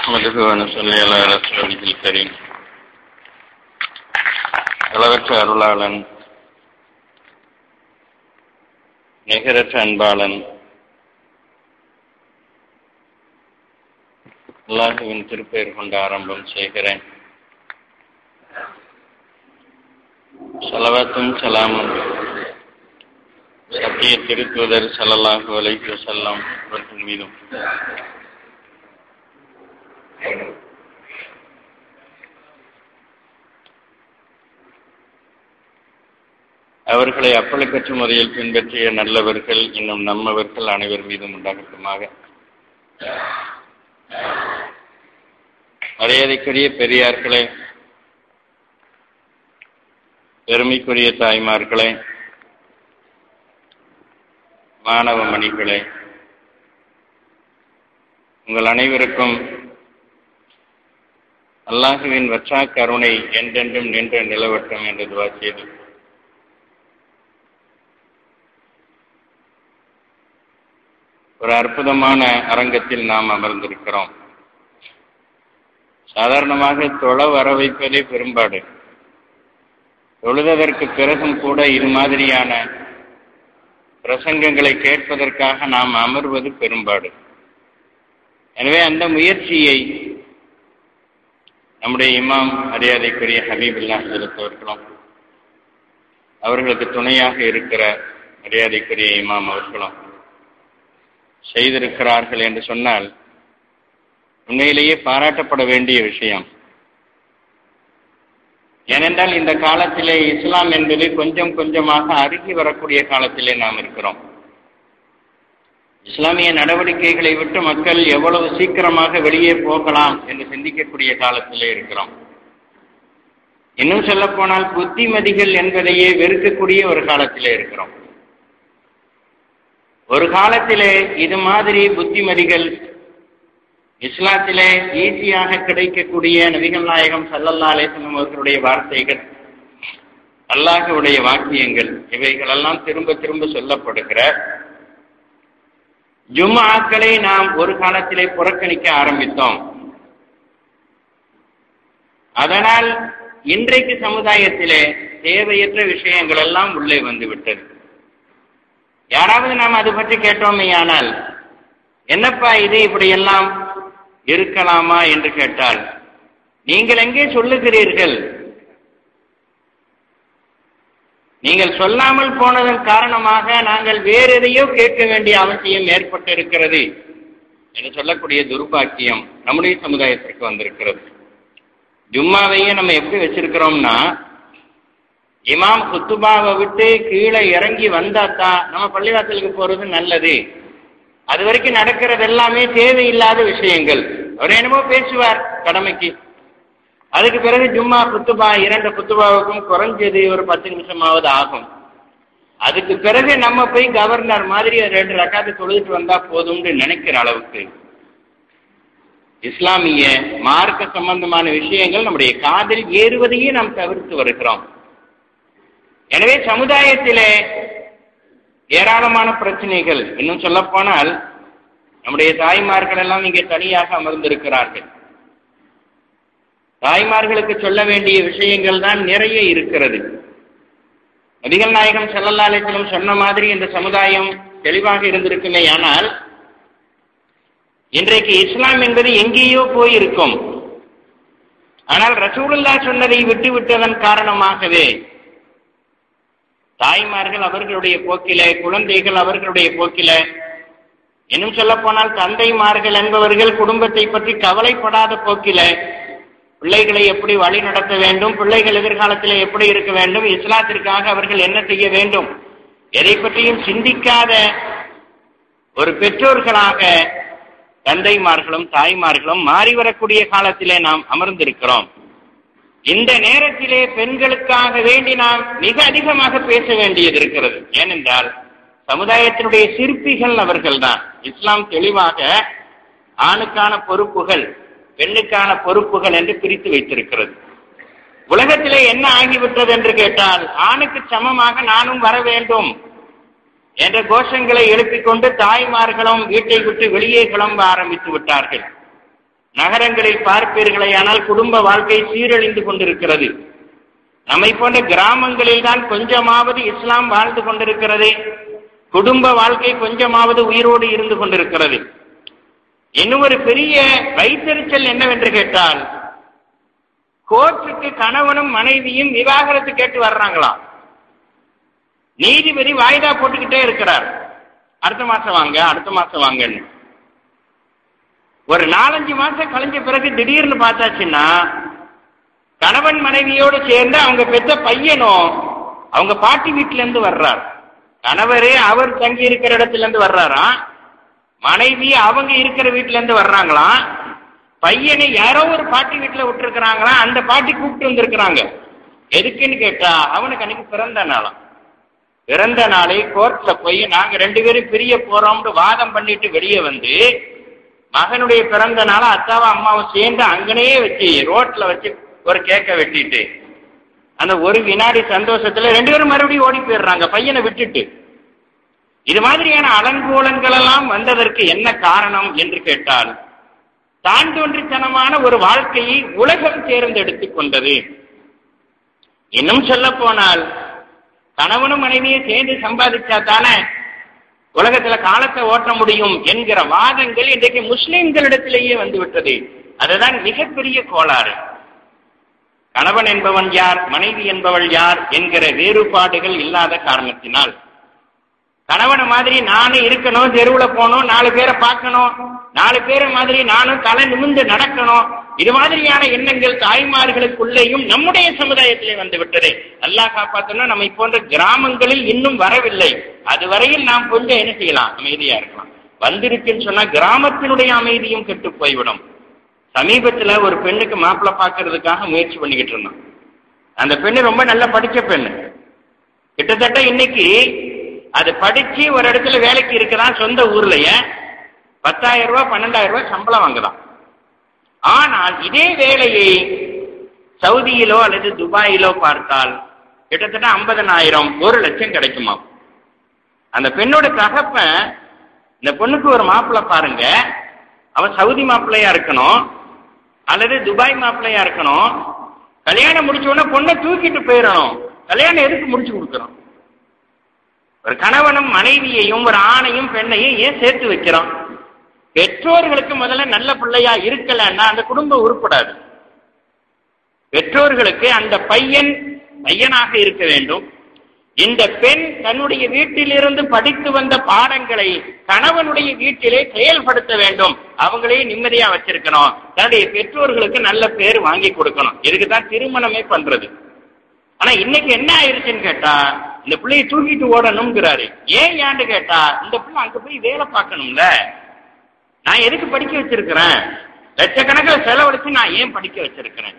نحمده ونصلي على رسوله الكريم அளவற்ற அருளாளன் நிகரற்ற அன்பாளன் அல்லாஹுவின் திருப்பெயர் கொண்டு ஆரம்பம் செய்கிறேன் சலவாத்தும் சலாமும் சத்திய திருத்துவதர் சல்லல்லாஹு அலைஹி வஸல்லம் அவர்கள் மீதும் அவர்களை அப்பழுக்கற்ற முறையில் பின்பற்றிய நல்லவர்கள் இன்னும் நம்மவர்கள் அனைவர் மீதும் உண்டாகட்டுமாக மரியாதைக்குரிய பெரியார்களே பெருமைக்குரிய தாய்மார்களே மாணவ மணிகளே உங்கள் அனைவருக்கும் அல்லாஹுவின் வற்றா கருணை என்றென்றும் நின்று நிலவட்டும் என்று துவா செய்து ஒரு அற்புதமான அரங்கத்தில் நாம் அமர்ந்திருக்கிறோம் சாதாரணமாக தொழ வர வைப்பதே பெரும்பாடு தொழுததற்கு பிறகும் கூட இது மாதிரியான பிரசங்கங்களை கேட்பதற்காக நாம் அமர்வது பெரும்பாடு எனவே அந்த முயற்சியை நம்முடைய இமாம் மரியாதைக்குரிய ஹபீபுல்லா செலுத்தவர்களும் அவர்களுக்கு துணையாக இருக்கிற மரியாதைக்குரிய இமாம் அவர்களும் செய்திருக்கிறார்கள் என்று சொன்னால் உண்மையிலேயே பாராட்டப்பட வேண்டிய விஷயம் ஏனென்றால் இந்த காலத்திலே இஸ்லாம் என்பது கொஞ்சம் கொஞ்சமாக அருகி வரக்கூடிய காலத்திலே நாம் இருக்கிறோம் இஸ்லாமிய நடவடிக்கைகளை விட்டு மக்கள் எவ்வளவு சீக்கிரமாக வெளியே போகலாம் என்று சிந்திக்கக்கூடிய காலத்திலே இருக்கிறோம் இன்னும் சொல்ல போனால் புத்திமதிகள் என்பதையே வெறுக்கக்கூடிய ஒரு காலத்திலே இருக்கிறோம் ஒரு காலத்திலே இது மாதிரி புத்திமதிகள் இஸ்லாத்திலே ஈஸியாக கிடைக்கக்கூடிய நபிகள் நாயகம் சல்லல்லா அலேசனம் அவர்களுடைய வார்த்தைகள் அல்லாஹுடைய வாக்கியங்கள் இவைகளெல்லாம் திரும்ப திரும்ப சொல்லப்படுகிற ஜும்மாக்களை நாம் ஒரு காலத்திலே புறக்கணிக்க ஆரம்பித்தோம் அதனால் இன்றைக்கு சமுதாயத்திலே தேவையற்ற விஷயங்கள் எல்லாம் உள்ளே வந்துவிட்டது யாராவது நாம் அது பற்றி கேட்டோமேயானால் என்னப்பா இது இப்படி எல்லாம் இருக்கலாமா என்று கேட்டால் நீங்கள் எங்கே சொல்லுகிறீர்கள் நீங்கள் சொல்லாமல் போனதன் காரணமாக நாங்கள் வேறு எதையோ கேட்க வேண்டிய அவசியம் ஏற்பட்டிருக்கிறது என்று சொல்லக்கூடிய துர்பாக்கியம் நம்முடைய சமுதாயத்திற்கு வந்திருக்கிறது ஜும்மாவையே நம்ம எப்படி வச்சிருக்கிறோம்னா இமாம் குத்துபாவை விட்டு கீழே இறங்கி வந்தாத்தான் நம்ம பள்ளிவாசலுக்கு போறது நல்லது அது வரைக்கும் நடக்கிறது எல்லாமே தேவையில்லாத விஷயங்கள் அவர் என்னமோ பேசுவார் கடமைக்கு அதுக்கு பிறகு ஜும்மா குத்துபா இரண்டு குத்துபாவுக்கும் குறைஞ்சது ஒரு பத்து நிமிஷமாவது ஆகும் அதுக்கு பிறகு நம்ம போய் கவர்னர் மாதிரி ரெண்டு ரக்காத்து தொழுதுட்டு வந்தா போதும்னு நினைக்கிற அளவுக்கு இஸ்லாமிய மார்க்க சம்பந்தமான விஷயங்கள் நம்முடைய காதில் ஏறுவதையே நாம் தவிர்த்து வருகிறோம் எனவே சமுதாயத்திலே ஏராளமான பிரச்சனைகள் இன்னும் சொல்ல போனால் நம்முடைய தாய்மார்கள் எல்லாம் இங்கே தனியாக அமர்ந்திருக்கிறார்கள் தாய்மார்களுக்கு சொல்ல வேண்டிய விஷயங்கள் தான் நிறைய இருக்கிறது நபிகள் நாயகம் செல்லல்லாலேசனம் சொன்ன மாதிரி இந்த சமுதாயம் தெளிவாக இருந்திருக்குமே ஆனால் இன்றைக்கு இஸ்லாம் என்பது எங்கேயோ போயிருக்கும் ஆனால் ரசூலுல்லா சொன்னதை விட்டு விட்டதன் காரணமாகவே தாய்மார்கள் அவர்களுடைய போக்கில குழந்தைகள் அவர்களுடைய போக்கில இன்னும் சொல்ல போனால் தந்தைமார்கள் என்பவர்கள் குடும்பத்தை பற்றி கவலைப்படாத போக்கில பிள்ளைகளை எப்படி வழி நடத்த வேண்டும் பிள்ளைகள் எதிர்காலத்தில் எப்படி இருக்க வேண்டும் இஸ்லாத்திற்காக அவர்கள் என்ன செய்ய வேண்டும் எதை பற்றியும் சிந்திக்காத ஒரு பெற்றோர்களாக தந்தைமார்களும் தாய்மார்களும் மாறி வரக்கூடிய காலத்திலே நாம் அமர்ந்திருக்கிறோம் இந்த நேரத்திலே பெண்களுக்காக வேண்டி நாம் மிக அதிகமாக பேச வேண்டியது இருக்கிறது ஏனென்றால் சமுதாயத்தினுடைய சிற்பிகள் அவர்கள்தான் இஸ்லாம் தெளிவாக ஆணுக்கான பொறுப்புகள் பெண்ணுக்கான பொறுப்புகள் என்று பிரித்து வைத்திருக்கிறது உலகத்திலே என்ன ஆகிவிட்டது என்று கேட்டால் ஆணுக்கு சமமாக நானும் வர வேண்டும் என்ற கோஷங்களை எழுப்பிக் கொண்டு தாய்மார்களும் வீட்டை விட்டு வெளியே கிளம்ப ஆரம்பித்து விட்டார்கள் நகரங்களில் பார்ப்பீர்களே ஆனால் குடும்ப வாழ்க்கை சீரழிந்து கொண்டிருக்கிறது நம்மை போன்ற கிராமங்களில் தான் கொஞ்சமாவது இஸ்லாம் வாழ்ந்து கொண்டிருக்கிறது குடும்ப வாழ்க்கை கொஞ்சமாவது உயிரோடு இருந்து கொண்டிருக்கிறது இன்னும் ஒரு பெரிய வைத்தறிச்சல் என்னவென்று கேட்டால் கோர்ட்டுக்கு கணவனும் மனைவியும் விவாகரத்து கேட்டு வர்றாங்களாம் நீதிபதி வாய்தா போட்டுக்கிட்டே இருக்கிறார் அடுத்த மாசம் வாங்க அடுத்த மாசம் வாங்கன்னு ஒரு நாலஞ்சு மாசம் கழிஞ்ச பிறகு திடீர்னு பார்த்தாச்சுன்னா கணவன் மனைவியோடு சேர்ந்து அவங்க பெற்ற பையனும் அவங்க பாட்டி வீட்டுல இருந்து வர்றார் கணவரே அவர் தங்கி இருக்கிற இடத்துல இருந்து வர்றாராம் மனைவி அவங்க இருக்கிற வீட்டுல இருந்து வர்றாங்களாம் பையனை யாரோ ஒரு பாட்டி வீட்டுல விட்டுருக்கிறாங்களா அந்த பாட்டி கூப்பிட்டு வந்திருக்கிறாங்க எதுக்குன்னு கேட்டா அவனுக்கு அன்னைக்கு பிறந்த நாளாம் பிறந்த நாளை கோர்ட்ல போய் நாங்க ரெண்டு பேரும் பிரிய போறோம்னு வாதம் பண்ணிட்டு வெளியே வந்து மகனுடைய பிறந்த நாள அத்தாவும் அம்மாவும் சேர்ந்து அங்கனையே வச்சு ரோட்ல வச்சு ஒரு கேக்க வெட்டிட்டு அந்த ஒரு வினாடி சந்தோஷத்துல ரெண்டு பேரும் மறுபடியும் ஓடி போயிடுறாங்க பையனை விட்டுட்டு இது மாதிரியான அலங்கோலங்கள் எல்லாம் வந்ததற்கு என்ன காரணம் என்று கேட்டால் தான் தோன்றித்தனமான ஒரு வாழ்க்கையை உலகம் தேர்ந்தெடுத்துக் கொண்டது இன்னும் சொல்ல போனால் கணவனும் மனைவியை சேர்ந்து சம்பாதிச்சா தானே உலகத்துல காலத்தை ஓட்ட முடியும் என்கிற வாதங்கள் இன்றைக்கு முஸ்லிம்களிடத்திலேயே வந்து விட்டது அதுதான் மிகப்பெரிய கோளாறு கணவன் என்பவன் யார் மனைவி என்பவள் யார் என்கிற வேறுபாடுகள் இல்லாத காரணத்தினால் கணவனை மாதிரி நானும் இருக்கணும் தெருவுல போகணும் நாலு பேரை பார்க்கணும் நாலு பேரை மாதிரி நானும் தலை நிமிந்து நடக்கணும் இது மாதிரியான எண்ணங்கள் தாய்மார்களுக்குள்ளேயும் நம்முடைய சமுதாயத்திலே வந்து விட்டது அல்லாஹ் காப்பாத்தணும் நம்மை போன்ற கிராமங்களில் இன்னும் வரவில்லை அதுவரையில் நாம் கொஞ்சம் என்ன செய்யலாம் அமைதியா இருக்கலாம் வந்திருக்குன்னு சொன்னா கிராமத்தினுடைய அமைதியும் கெட்டு போய்விடும் சமீபத்துல ஒரு பெண்ணுக்கு மாப்பிள்ளை பார்க்கறதுக்காக முயற்சி பண்ணிக்கிட்டு இருந்தோம் அந்த பெண்ணு ரொம்ப நல்லா படிச்ச பெண்ணு கிட்டத்தட்ட இன்னைக்கு அது படிச்சு ஒரு இடத்துல வேலைக்கு இருக்குதான் சொந்த ஊர்லயே பத்தாயிரம் ரூபாய் பன்னெண்டாயிரம் ரூபாய் சம்பளம் வாங்குதான் ஆனால் இதே வேலையை சவுதியிலோ அல்லது துபாயிலோ பார்த்தால் கிட்டத்தட்ட ஐம்பதனாயிரம் ஒரு லட்சம் கிடைக்குமா அந்த பெண்ணோட தகப்பன் இந்த பொண்ணுக்கு ஒரு மாப்பிள்ளை பாருங்க அவன் சவுதி மாப்பிள்ளையா இருக்கணும் அல்லது துபாய் மாப்பிள்ளையா இருக்கணும் கல்யாணம் முடிச்ச உடனே பொண்ணை தூக்கிட்டு போயிடணும் கல்யாணம் எதுக்கு முடிச்சு கொடுக்கணும் ஒரு கணவனும் மனைவியையும் ஒரு ஆணையும் பெண்ணையும் ஏன் சேர்த்து வைக்கிறோம் பெற்றோர்களுக்கு முதல்ல நல்ல பிள்ளையா இருக்கலன்னா அந்த குடும்பம் உருப்படாது பெற்றோர்களுக்கு அந்த பையன் பையனாக இருக்க வேண்டும் இந்த பெண் தன்னுடைய வீட்டிலிருந்து படித்து வந்த பாடங்களை கணவனுடைய வீட்டிலே செயல்படுத்த வேண்டும் அவங்களே நிம்மதியா வச்சிருக்கணும் தன்னுடைய பெற்றோர்களுக்கு நல்ல பேர் வாங்கி கொடுக்கணும் இதுக்குதான் திருமணமே பண்றது ஆனா இன்னைக்கு என்ன ஆயிருச்சுன்னு கேட்டா இந்த பிள்ளையை தூக்கிட்டு ஓடணுங்கிறாரு ஏன் ஏன்னு கேட்டா இந்த பிள்ளை அங்க போய் வேலை பார்க்கணும்ல நான் எதுக்கு படிக்க வச்சிருக்கிறேன் லட்சக்கணக்கில் செலவழிச்சு நான் ஏன் படிக்க வச்சிருக்கிறேன்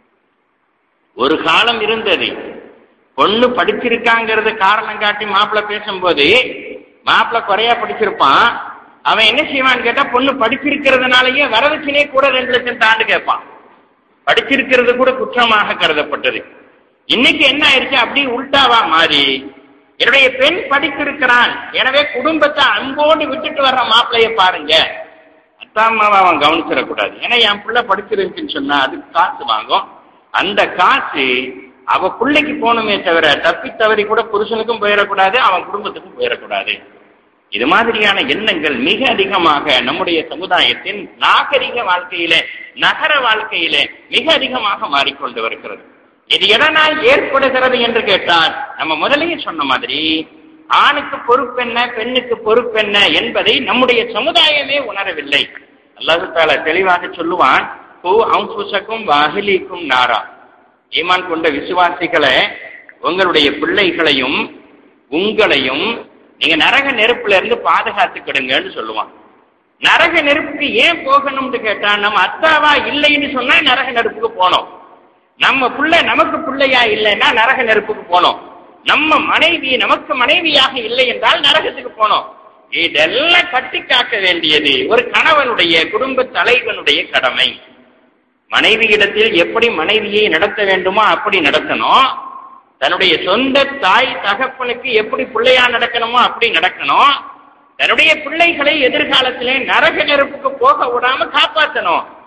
ஒரு காலம் இருந்தது பொண்ணு படிச்சிருக்காங்கிறது காரணம் காட்டி மாப்பிள்ளை பேசும்போது மாப்பிள்ளை குறையா படிச்சிருப்பான் அவன் என்ன செய்வான்னு கேட்டா பொண்ணு படிச்சிருக்கிறதுனாலயே வரதட்சணையே கூட ரெண்டு லட்சம் தாண்டு கேட்பான் படிச்சிருக்கிறது கூட குற்றமாக கருதப்பட்டது இன்னைக்கு என்ன ஆயிடுச்சு அப்படி உள்டாவா மாறி என்னுடைய பெண் படித்திருக்கிறான் எனவே குடும்பத்தை அன்போடு விட்டுட்டு வர்ற மாப்பிள்ளைய பாருங்க அத்தா அம்மாவை அவன் கவனிச்சிடக்கூடாது ஏன்னா என் பிள்ளை படிச்சிருந்துச்சுன்னு சொன்னா அதுக்கு காசு வாங்கும் அந்த காசு அவ பிள்ளைக்கு போகணுமே தவிர தப்பி தவறி கூட புருஷனுக்கும் போயிடக்கூடாது அவன் குடும்பத்துக்கும் போயிடக்கூடாது இது மாதிரியான எண்ணங்கள் மிக அதிகமாக நம்முடைய சமுதாயத்தின் நாகரிக வாழ்க்கையிலே நகர வாழ்க்கையிலே மிக அதிகமாக மாறிக்கொண்டு வருகிறது இது எதனால் ஏற்படுகிறது என்று கேட்டால் நம்ம முதலையே சொன்ன மாதிரி ஆணுக்கு பொறுப்பென்ன பெண்ணுக்கு பொறுப்பென்ன என்பதை நம்முடைய சமுதாயமே உணரவில்லை அல்லாஹு தாலா தெளிவாக சொல்லுவான் பூ அம்புசக்கும் வாகிலிக்கும் நாரா ஈமான் கொண்ட விசுவாசிகளை உங்களுடைய பிள்ளைகளையும் உங்களையும் நீங்க நரக நெருப்புல இருந்து பாதுகாத்துக்கிடுங்கன்னு சொல்லுவான் நரக நெருப்புக்கு ஏன் போகணும்னு கேட்டா நம்ம அத்தாவா இல்லைன்னு சொன்னா நரக நெருப்புக்கு போனோம் நம்ம பிள்ளை நமக்கு பிள்ளையா இல்லைன்னா நரக நெருப்புக்கு போனோம் நம்ம மனைவி நமக்கு மனைவியாக இல்லை என்றால் நரகத்துக்கு போனோம் இதெல்லாம் கட்டி காக்க வேண்டியது ஒரு கணவனுடைய குடும்ப தலைவனுடைய கடமை மனைவியிடத்தில் எப்படி மனைவியை நடத்த வேண்டுமோ அப்படி நடத்தணும் தன்னுடைய சொந்த தாய் தகப்பனுக்கு எப்படி பிள்ளையா நடக்கணுமோ அப்படி நடக்கணும் தன்னுடைய பிள்ளைகளை எதிர்காலத்திலே நரக நெருப்புக்கு போக விடாம காப்பாற்றணும்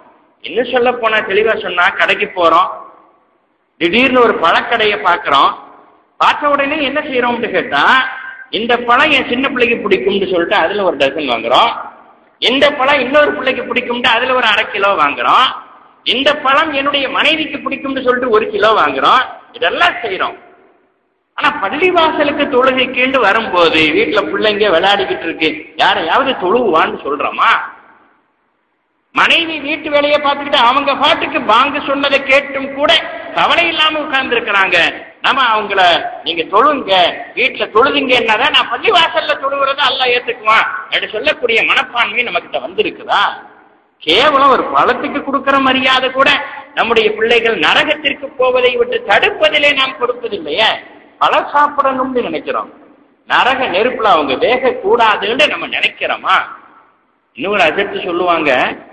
இன்னும் சொல்ல போனா தெளிவா சொன்னா கடைக்கு போறோம் திடீர்னு ஒரு பழக்கடையை பார்க்கறோம் பார்த்த உடனே என்ன செய்யறோம்னு கேட்டா இந்த பழம் என் சின்ன பிள்ளைக்கு பிடிக்கும்னு சொல்லிட்டு அதுல ஒரு டசன் வாங்குறோம் இந்த பழம் இன்னொரு பிள்ளைக்கு பிடிக்கும்னு அதுல ஒரு அரை கிலோ வாங்குறோம் இந்த பழம் என்னுடைய மனைவிக்கு பிடிக்கும்னு சொல்லிட்டு ஒரு கிலோ வாங்குறோம் இதெல்லாம் செய்யறோம் ஆனா பள்ளிவாசலுக்கு தொழுகைக்குன்னு வரும்போது வீட்டுல பிள்ளைங்க விளையாடிக்கிட்டு இருக்கு யாரையாவது தொழுவான்னு சொல்றோமா மனைவி வீட்டு வேலையை பார்த்துக்கிட்டு அவங்க பாட்டுக்கு பாங்கு சொன்னதை கேட்டும் கூட கவலை இல்லாம உட்கார்ந்து இருக்கிறாங்க நம்ம அவங்கள நீங்க தொழுங்க வீட்டுல தொழுதுங்க என்னதான் நான் பள்ளிவாசல்ல தொழுகிறத அல்ல ஏத்துக்குவான் என்று சொல்லக்கூடிய மனப்பான்மை நமக்கிட்ட வந்திருக்குதா கேவலம் ஒரு பழத்துக்கு கொடுக்கிற மரியாதை கூட நம்முடைய பிள்ளைகள் நரகத்திற்கு போவதை விட்டு தடுப்பதிலே நாம் கொடுப்பதில்லையே பழம் சாப்பிடணும்னு நினைக்கிறோம் நரக நெருப்புல அவங்க வேக கூடாதுன்னு நம்ம நினைக்கிறோமா இன்னொரு அஜத்து சொல்லுவாங்க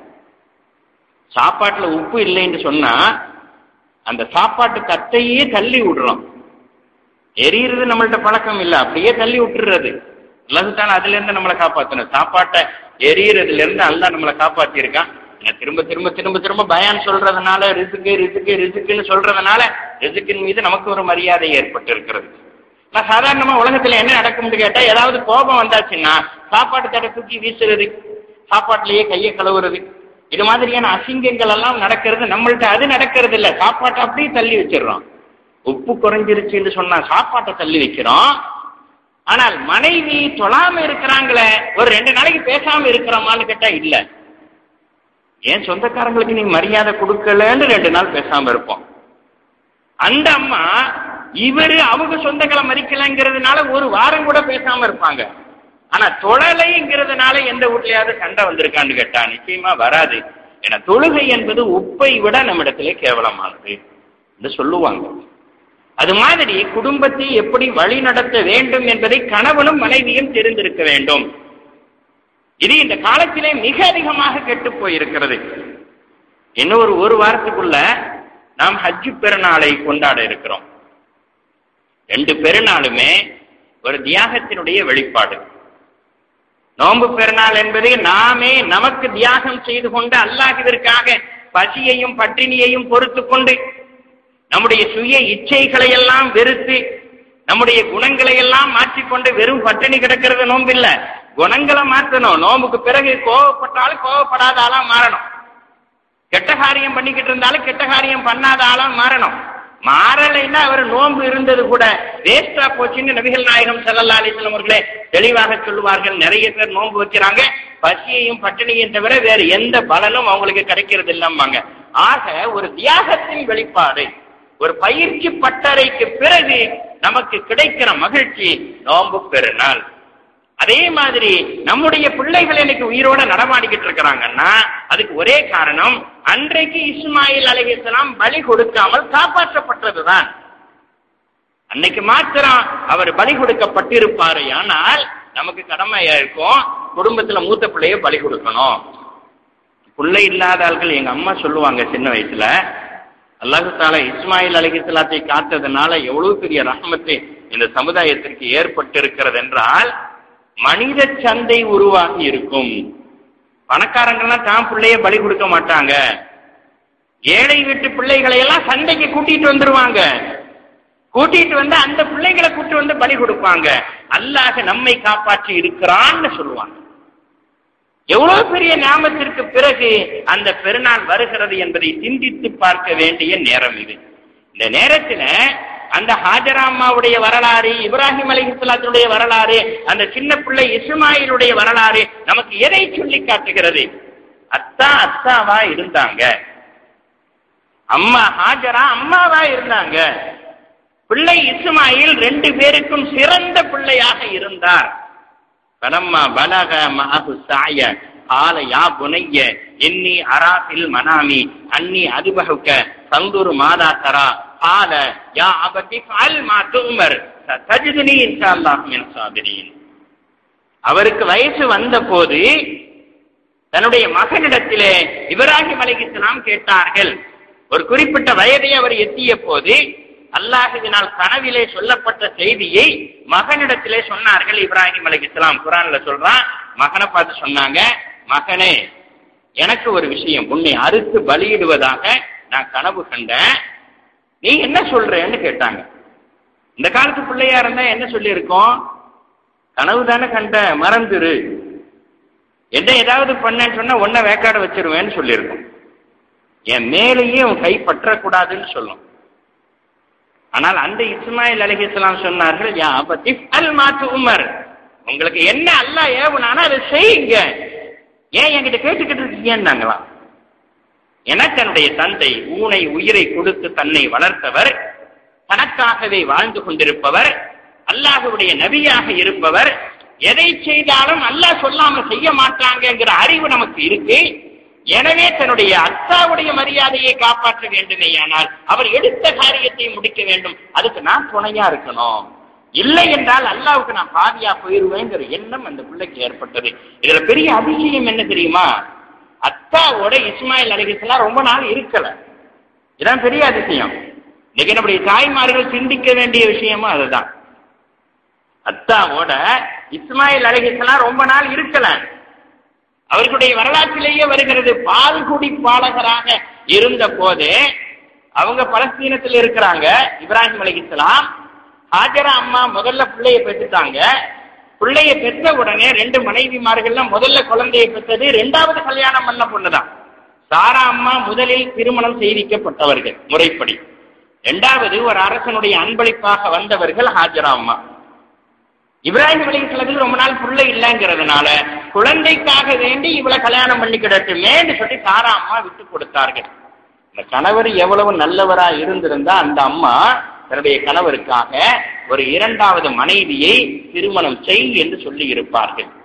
சாப்பாட்டுல உப்பு இல்லைன்னு சொன்னா அந்த சாப்பாட்டு தட்டையே தள்ளி விடுறோம் எரியறது நம்மள்ட்ட பழக்கம் இல்லை அப்படியே தள்ளி விட்டுறது அல்லதுதான் அதுல இருந்து நம்மளை காப்பாத்தணும் சாப்பாட்டை எரியறதுல இருந்து அல்லா நம்மளை காப்பாத்தி இருக்கான் ஏன்னா திரும்ப திரும்ப திரும்ப திரும்ப பயான் சொல்றதுனால ரிசுக்கு ரிசுக்கு ரிசுக்குன்னு சொல்றதுனால ரிசுக்கின் மீது நமக்கு ஒரு மரியாதை ஏற்பட்டு இருக்கிறது நான் சாதாரணமா உலகத்துல என்ன நடக்கும்னு கேட்டா ஏதாவது கோபம் வந்தாச்சுன்னா சாப்பாட்டு தடை தூக்கி வீசுறது சாப்பாட்டுலயே கையை கழுவுறது இது மாதிரியான அசிங்கங்கள் எல்லாம் நடக்கிறது நம்மள்ட்ட அது நடக்கிறது இல்ல சாப்பாட்டை அப்படியே தள்ளி வச்சிடுறோம் உப்பு குறைஞ்சிருச்சுன்னு சொன்னா சாப்பாட்டை தள்ளி வைக்கிறோம் ஆனால் மனைவி தொழாம இருக்கிறாங்களே ஒரு ரெண்டு நாளைக்கு பேசாம இருக்கிறோமான்னு கேட்டா இல்ல ஏன் சொந்தக்காரங்களுக்கு நீ மரியாதை கொடுக்கலன்னு ரெண்டு நாள் பேசாம இருப்போம் அந்த அம்மா இவரு அவங்க சொந்தங்களை மதிக்கலங்கிறதுனால ஒரு வாரம் கூட பேசாம இருப்பாங்க ஆனா தொழலைங்கிறதுனால எந்த வீட்லயாவது சண்டை வந்திருக்கான்னு கேட்டா நிச்சயமா வராது ஏன்னா தொழுகை என்பது உப்பை விட நம்மிடத்திலே கேவலமானது என்று சொல்லுவாங்க அது மாதிரி குடும்பத்தை எப்படி வழி நடத்த வேண்டும் என்பதை கணவனும் மனைவியும் தெரிந்திருக்க வேண்டும் இது இந்த காலத்திலே மிக அதிகமாக கெட்டு போயிருக்கிறது இன்னும் ஒரு ஒரு வாரத்துக்குள்ள நாம் ஹஜ்ஜு பெருநாளை கொண்டாட இருக்கிறோம் ரெண்டு பெருநாளுமே ஒரு தியாகத்தினுடைய வெளிப்பாடு நோன்பு பெருநாள் என்பது நாமே நமக்கு தியாகம் செய்து கொண்டு அல்லாஹிற்காக பசியையும் பட்டினியையும் பொறுத்து கொண்டு நம்முடைய சுய இச்சைகளை எல்லாம் வெறுத்து நம்முடைய குணங்களை எல்லாம் மாற்றிக்கொண்டு வெறும் பட்டினி கிடக்கிறது நோன்பு இல்ல குணங்களை மாற்றணும் நோம்புக்கு பிறகு கோவப்பட்டாலும் கோவப்படாத ஆளா மாறணும் கெட்ட காரியம் பண்ணிக்கிட்டு இருந்தாலும் கெட்ட காரியம் பண்ணாத ஆளா மாறணும் மாறலைன்னா அவர் நோன்பு இருந்தது கூட வேஸ்டா போச்சுன்னு நபிகள் நாயகம் சல்லல்லா அலிஸ்லாம் அவர்களே தெளிவாக சொல்லுவார்கள் நிறைய பேர் நோன்பு வைக்கிறாங்க பசியையும் பட்டினியும் தவிர வேறு எந்த பலனும் அவங்களுக்கு கிடைக்கிறது இல்லம்பாங்க ஆக ஒரு தியாகத்தின் வெளிப்பாடு ஒரு பயிற்சி பட்டறைக்கு பிறகு நமக்கு கிடைக்கிற மகிழ்ச்சி நோன்பு பெருநாள் அதே மாதிரி நம்முடைய பிள்ளைகள் இன்னைக்கு உயிரோட நடமாடிக்கிட்டு இருக்கிறாங்கன்னா அதுக்கு ஒரே காரணம் அன்றைக்கு இஸ்மாயில் அலைஹிஸ்லாம் பலி கொடுக்காமல் காப்பாற்றப்பட்டதுதான் அன்னைக்கு மாத்திரம் அவர் பலி கொடுக்கப்பட்டிருப்பாரு ஆனால் நமக்கு கடமையா இருக்கும் குடும்பத்துல மூத்த பிள்ளைய பலி கொடுக்கணும் பிள்ளை இல்லாத ஆட்கள் எங்க அம்மா சொல்லுவாங்க சின்ன வயசுல அல்லாஹு தாலா இஸ்மாயில் அலிஹிஸ்லாத்தை காத்ததுனால எவ்வளவு பெரிய ரஹமத்து இந்த சமுதாயத்திற்கு ஏற்பட்டிருக்கிறது என்றால் மனித சந்தை உருவாகி இருக்கும் பணக்காரங்கள்லாம் தான் பிள்ளைய பலி கொடுக்க மாட்டாங்க ஏழை வீட்டு பிள்ளைகளை எல்லாம் சந்தைக்கு கூட்டிட்டு வந்துருவாங்க கூட்டிட்டு வந்து அந்த பிள்ளைகளை கூட்டி வந்து பலி கொடுப்பாங்க அல்லாஹ் நம்மை காப்பாற்றி இருக்கிறான்னு சொல்லுவாங்க எவ்வளவு பெரிய ஞாபகத்திற்கு பிறகு அந்த பெருநாள் வருகிறது என்பதை சிந்தித்து பார்க்க வேண்டிய நேரம் இது இந்த நேரத்துல அந்த ஹாஜரா அம்மாவுடைய வரலாறு இப்ராஹிம் அலி இஸ்லாத்தினுடைய வரலாறு அந்த சின்ன பிள்ளை இஸ்மாயிலுடைய வரலாறு நமக்கு எதை சொல்லி காட்டுகிறது அத்தா அத்தாவா இருந்தாங்க அம்மா ஹாஜரா அம்மாவா இருந்தாங்க பிள்ளை இஸ்மாயில் ரெண்டு பேருக்கும் சிறந்த பிள்ளையாக இருந்தார் فلما بلغ معه السعي قال يا بني إني أرى في المنام أني أذبحك فانظر ماذا ترى قال يا أبت افعل ما تؤمر ستجدني إن شاء الله من الصابرين அவருக்கு வயசு வந்த போது தன்னுடைய மகனிடத்திலே இப்ராஹிம் அலைஹிஸ்ஸலாம் கேட்டார்கள் ஒரு குறிப்பிட்ட வயதை அவர் எத்திய போது அல்லாஹுவினால் கனவிலே சொல்லப்பட்ட செய்தியை மகனிடத்திலே சொன்னார்கள் இப்ராஹிம் அலி இஸ்லாம் குரான்ல சொல்றான் மகனை பார்த்து சொன்னாங்க மகனே எனக்கு ஒரு விஷயம் உன்னை அறுத்து பலியிடுவதாக நான் கனவு கண்டேன் நீ என்ன சொல்றேன்னு கேட்டாங்க இந்த காலத்து பிள்ளையா இருந்தா என்ன சொல்லியிருக்கோம் கனவு தானே கண்ட மறந்துரு என்ன ஏதாவது பண்ணேன்னு சொன்னா உன்னை வேக்காட வச்சிருவேன்னு சொல்லியிருக்கோம் என் மேலேயே உன் கை பற்றக்கூடாதுன்னு சொல்லும் ஆனால் அந்த இஸ்மாயில் அலிஹிஸ்லாம் சொன்னார்கள் யா பத்தி அல் மாத்து உமர் உங்களுக்கு என்ன அல்லா ஏவுனானா அதை செய்யுங்க ஏன் என்கிட்ட கேட்டுக்கிட்டு இருக்கீங்கன்னாங்களாம் என தன்னுடைய தந்தை ஊனை உயிரை கொடுத்து தன்னை வளர்த்தவர் தனக்காகவே வாழ்ந்து கொண்டிருப்பவர் அல்லாஹுடைய நபியாக இருப்பவர் எதை செய்தாலும் அல்லாஹ் சொல்லாம செய்ய மாட்டாங்கிற அறிவு நமக்கு இருக்கு எனவே தன்னுடைய அத்தாவுடைய மரியாதையை காப்பாற்ற வேண்டுமேயானால் அவர் எடுத்த காரியத்தை முடிக்க வேண்டும் அதுக்கு நான் துணையா இருக்கணும் இல்லை என்றால் அல்லாவுக்கு நான் பாதியா போயிருவேங்கிற எண்ணம் அந்த பிள்ளைக்கு ஏற்பட்டது இதுல பெரிய அதிசயம் என்ன தெரியுமா அத்தாவோட இஸ்மாயில் அலிகலாம் ரொம்ப நாள் இருக்கல இதான் பெரிய அதிசயம் இன்னைக்கு நம்முடைய தாய்மார்கள் சிந்திக்க வேண்டிய விஷயமும் அதுதான் அத்தாவோட இஸ்மாயில் அலிகலாம் ரொம்ப நாள் இருக்கல அவர்களுடைய வரலாற்றிலேயே வருகிறது பால்குடி பாலகராக இருந்த போது அவங்க பலஸ்தீனத்தில் இருக்கிறாங்க இப்ராஹிம் அலிகலாம் ஹாஜரா அம்மா முதல்ல பிள்ளைய பெற்றுட்டாங்க பிள்ளைய பெற்ற உடனே ரெண்டு மனைவிமார்கள்ல முதல்ல குழந்தையை பெற்றது ரெண்டாவது கல்யாணம் பண்ண பொண்ணுதான் சாரா அம்மா முதலில் திருமணம் செய்விக்கப்பட்டவர்கள் முறைப்படி இரண்டாவது ஒரு அரசனுடைய அன்பளிப்பாக வந்தவர்கள் ஹாஜரா அம்மா இப்ராஹிம் அலிஸ்லத்துக்கு ரொம்ப நாள் பிள்ளை இல்லைங்கிறதுனால குழந்தைக்காக வேண்டி இவளை கல்யாணம் பண்ணிக்கிடட்டுமேன்னு சொல்லி சாரா அம்மா விட்டு கொடுத்தார்கள் இந்த கணவர் எவ்வளவு நல்லவரா இருந்திருந்தா அந்த அம்மா தன்னுடைய கணவருக்காக ஒரு இரண்டாவது மனைவியை திருமணம் செய் என்று சொல்லி இருப்பார்கள்